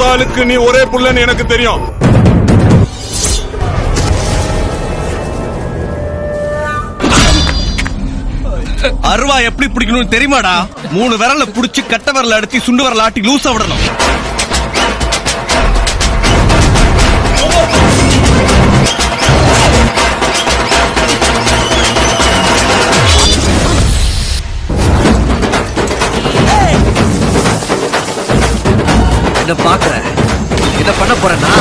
ஆளுக்கு நீ ஒரே புள்ளன்னு எனக்கு தெரியும் அருவா எப்படி பிடிக்கணும்னு தெரியுமாடா மூணு விரல்ல புடிச்சு கட்ட விரல அடிச்சு சுண்டு விரல ஆட்டி லூசா விடணும் என்ன பாக்குற என்ன பண்ண போறேன்னா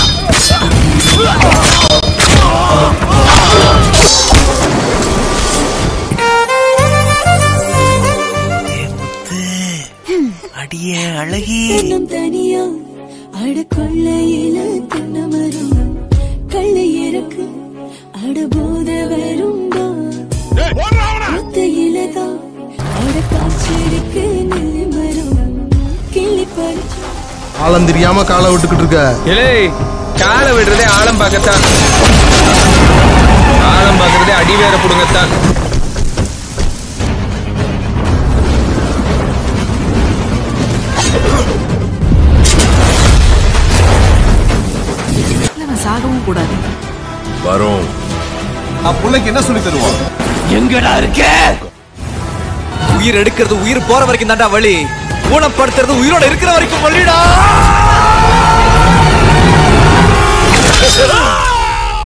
அடியே அழகி தன்னம் தனியா அட கொள்ளையில தென்னமரம் கள்ளை இறக்கு அட போத வரும்பா ஒத்தையில தான் அட காய்ச்சலுக்கு நெல்லி மரம் கிள்ளி பறிச்சு ஆழம் தெரியாம காலை விட்டுக்கிட்டு இருக்க இலே காலை விடுறதே ஆழம் பார்க்கத்தான் ஆழம் பார்க்கறதே அடிவேற புடுங்கத்தான் அவன் சாகவும் கூடாது வரும் பிள்ளைக்கு என்ன சொல்லி தருவான் எங்கடா இருக்க உயிர் எடுக்கிறது உயிர் போற வரைக்கும் தாண்டா வழி ஊனப்படுத்துறது உயிரோட இருக்கிற வரைக்கும் வழிடா